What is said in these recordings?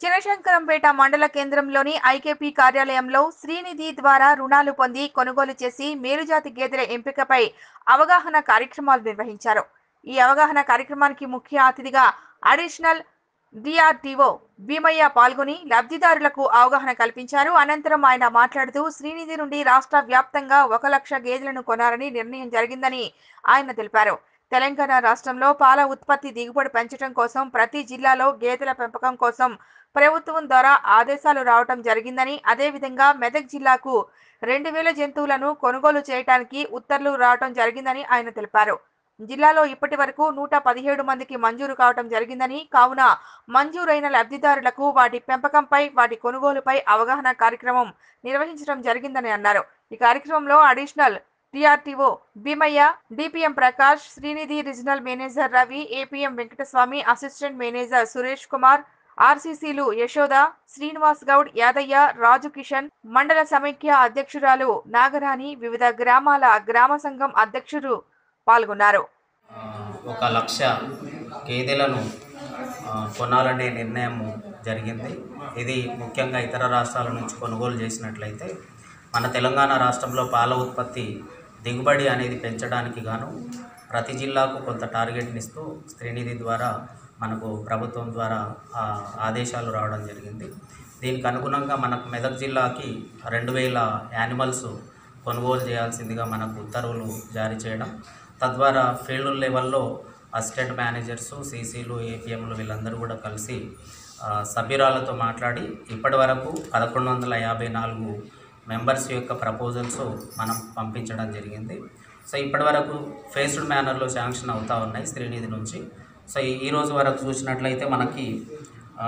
చినశంకరంపేట మండల కేంద్రంలోని ఐకేపీ కార్యాలయంలో శ్రీనిధి ద్వారా రుణాలు పొంది కొనుగోలు చేసి మేలుజాతి గేదెల ఎంపికపై అవగాహన కార్యక్రమాలు నిర్వహించారు ఈ అవగాహన కార్యక్రమానికి ముఖ్య అతిథిగా అడిషనల్ డిఆర్టీఓ భీమయ్య పాల్గొని లబ్ధిదారులకు అవగాహన కల్పించారు అనంతరం ఆయన మాట్లాడుతూ శ్రీనిధి నుండి రాష్ట్ర వ్యాప్తంగా ఒక లక్ష గేదెలను కొనాలని నిర్ణయం జరిగిందని ఆయన తెలిపారు తెలంగాణ రాష్ట్రంలో పాల ఉత్పత్తి దిగుబడి పెంచడం కోసం ప్రతి జిల్లాలో గేదెల పెంపకం కోసం ప్రభుత్వం ద్వారా ఆదేశాలు రావటం జరిగిందని అదేవిధంగా మెదక్ జిల్లాకు రెండు వేల జంతువులను కొనుగోలు చేయడానికి ఉత్తర్వులు రావటం జరిగిందని ఆయన తెలిపారు జిల్లాలో ఇప్పటి వరకు నూట పదిహేడు మందికి మంజూరు కావటం జరిగిందని కావున మంజూరైన లబ్ధిదారులకు వాటి పెంపకంపై వాటి కొనుగోలుపై అవగాహన కార్యక్రమం నిర్వహించడం జరిగిందని అన్నారు ఈ కార్యక్రమంలో additional TRTO Bheemaiah DPM Prakash Srinidhi regional manager Ravi APM Venkataswamy assistant manager Suresh Kumar ఆర్సీసీలు యశోద శ్రీనివాస్ గౌడ్ యాదయ్య రాజు కిషన్ మండల సమైక్య అధ్యక్షురాలు నాగరాణి వివిధ గ్రామాల గ్రామ సంఘం అధ్యక్షులు పాల్గొన్నారు ఆ, ఒక లక్ష గేదెలను ఆ, కొనాలనే నిర్ణయం జరిగింది ఇది ముఖ్యంగా ఇతర రాష్ట్రాల నుంచి కొనుగోలు చేసినట్లయితే మన తెలంగాణ రాష్ట్రంలో పాల ఉత్పత్తి దిగుబడి అనేది పెంచడానికి గాను ప్రతి జిల్లాకు కొంత టార్గెట్ని ఇస్తూ శ్రీనిధి ద్వారా మనకు ప్రభుత్వం ద్వారా ఆ, ఆదేశాలు రావడం జరిగింది దీనికి అనుగుణంగా మనకు మెదక్ జిల్లాకి రెండు వేల యానిమల్స్ కొనుగోలు చేయాల్సిందిగా మనకు ఉత్తర్వులు జారీ చేయడం తద్వారా ఫీల్డ్ లెవెల్లో అసిస్టెంట్ మేనేజర్స్ సీసీలు ఏపీఎంలు వీళ్ళందరూ కూడా కలిసి ఆ, సభ్యురాలతో మాట్లాడి ఇప్పటి వరకు పదకొండు వందల యాభై నాలుగు మెంబర్స్ యొక్క ప్రపోజల్స్ మనం పంపించడం జరిగింది సో ఇప్పటి వరకు ఫేస్డ్ మేనర్లో శాంక్షన్ అవుతా ఉన్నాయి శ్రీనిధి నుంచి సో ఈ- ఈ రోజు వరకు చూసినట్లయితే మనకి ఆ,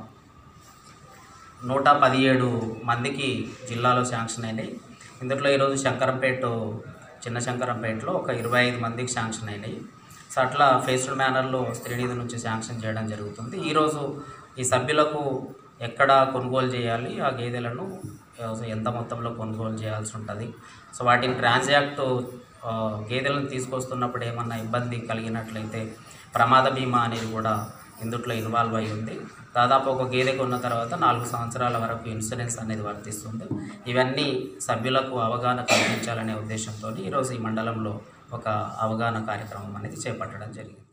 నూట పదిహేడు మందికి జిల్లాలో శాంక్షన్ అయినాయి ఇందులో ఈరోజు శంకరంపేట చిన్న శంకరంపేటలో ఒక ఇరవై ఐదు మందికి శాంక్షన్ అయినాయి సో అట్లా ఫేస్డ్ మేనర్లో శ్రీనిధి నుంచి శాంక్షన్ చేయడం జరుగుతుంది ఈరోజు ఈ సభ్యులకు ఎక్కడ కొనుగోలు చేయాలి ఆ గేదెలను ఆ, ఎంత మొత్తంలో కొనుగోలు చేయాల్సి ఉంటుంది సో వాటిని ట్రాన్సాక్ట్ ఆ, గేదెలను తీసుకొస్తున్నప్పుడు ఏమన్నా ఇబ్బంది కలిగినట్లయితే ప్రమాద బీమా అనేది కూడా ఇందుట్లో ఇన్వాల్వ్ అయి ఉంది దాదాపు ఒక గేదె కొన్న తర్వాత నాలుగు సంవత్సరాల వరకు ఇన్సూరెన్స్ అనేది వర్తిస్తుంది ఇవన్నీ సభ్యులకు అవగాహన కల్పించాలనే ఉద్దేశంతో ఈరోజు ఈ మండలంలో ఒక అవగాహన కార్యక్రమం అనేది చేపట్టడం జరిగింది